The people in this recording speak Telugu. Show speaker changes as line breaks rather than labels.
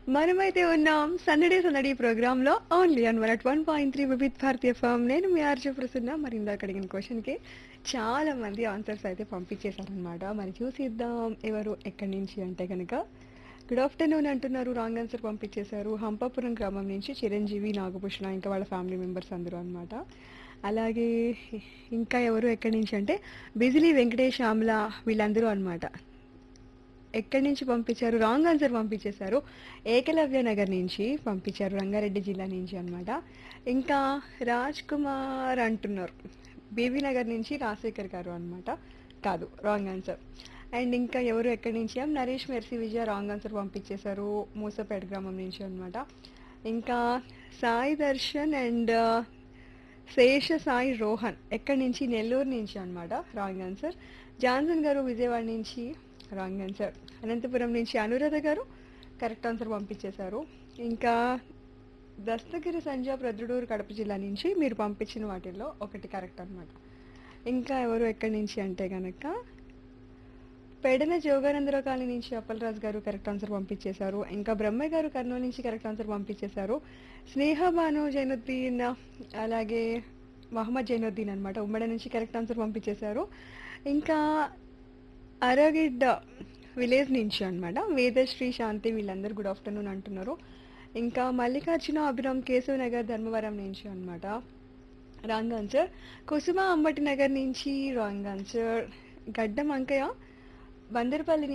మనమైతే ఉన్నాం సందడే సందడి ప్రోగ్రామ్ లో only on one one point three Vividh Bharati FM నేను మీ ఆర్జే ప్రసన్న మరి ఇందాక అడిగిన క్వశ్చన్ కి చాలా మంది ఆన్సర్స్ అయితే పంపించేశారనమాట మరి చూసిద్దాం ఎవరు ఎక్కడి నుంచి అంటే కనుక గుడ్ ఆఫ్టర్నూన్ అంటున్నారు రాంగ్ ఆన్సర్ పంపించేశారు హంపాపురం గ్రామం నుంచి చిరంజీవి నాగభూషణ ఇంకా వాళ్ళ ఫ్యామిలీ మెంబర్స్ అందరూ అనమాట అలాగే ఇంకా ఎవరు ఎక్కడి నుంచి అంటే బిజిలీ వెంకటేష్ ఆమ్ల వీళ్ళందరూ అన్నమాట ఎక్కడి నుంచి పంపించారు రాంగ్ ఆన్సర్ పంపించేశారు ఏకలవ్య నగర్ నుంచి పంపించారు రంగారెడ్డి జిల్లా నుంచి అన్నమాట ఇంకా రాజ్ కుమార్ అంటున్నారు బీబీ నగర్ నుంచి రాజశేఖర్ గారు అన్నమాట కాదు రాంగ్ ఆన్సర్ అండ్ ఇంకా ఎవరు ఎక్కడి నుంచి ఏం Naresh Mercy Vijaya wrong answer పంపించేశారు మూసపేట గ్రామం నుంచి అన్నమాట ఇంకా సాయి దర్శన్ అండ్ శేష సాయి రోహన్ ఎక్కడి నుంచి నెల్లూరు నుంచి అన్నమాట రాంగ్ ఆన్సర్ జాన్సన్ గారు విజయవాడ నుంచి రాంగ్ ఆన్సర్ అనంతపురం నుంచి అనురాధ గారు కరెక్ట్ ఆన్సర్ పంపించేశారు ఇంకా దస్తగిరి సంజా ప్రద్రుడూరు కడప జిల్లా నుంచి మీరు పంపించిన వాటిల్లో ఒకటి కరెక్ట్ అన్నమాట ఇంకా ఎవరు ఎక్కడి నుంచి అంటే కనుక పెడన జోగానందరావు కాలనీ నుంచి అప్పలరాజు గారు కరెక్ట్ ఆన్సర్ పంపించేశారు ఇంకా బ్రహ్మయ్య గారు కర్నూలు నుంచి కరెక్ట్ ఆన్సర్ పంపించేశారు స్నేహ బాను జైనుద్దీన్ అలాగే మహమ్మద్ జైనుద్దీన్ అనమాట ఉమ్మడి నుంచి కరెక్ట్ ఆన్సర్ పంపించేశారు ఇంకా అరగిడ్డ విలేజ్ నుంచి అన్నమాట వేదశ్రీ శాంతి వీళ్ళందరూ గుడ్ ఆఫ్టర్నూన్ అంటున్నారు ఇంకా మల్లికార్జున అభిరామ్ కేశవ్ నగర్ ధర్మవరం నుంచి అన్నమాట రాంగ్ ఆన్సర్ కుసుమ అంబటి నగర్ నుంచి రాంగ్ ఆన్సర్ గడ్డం అంకయ్య బందర్పల్లి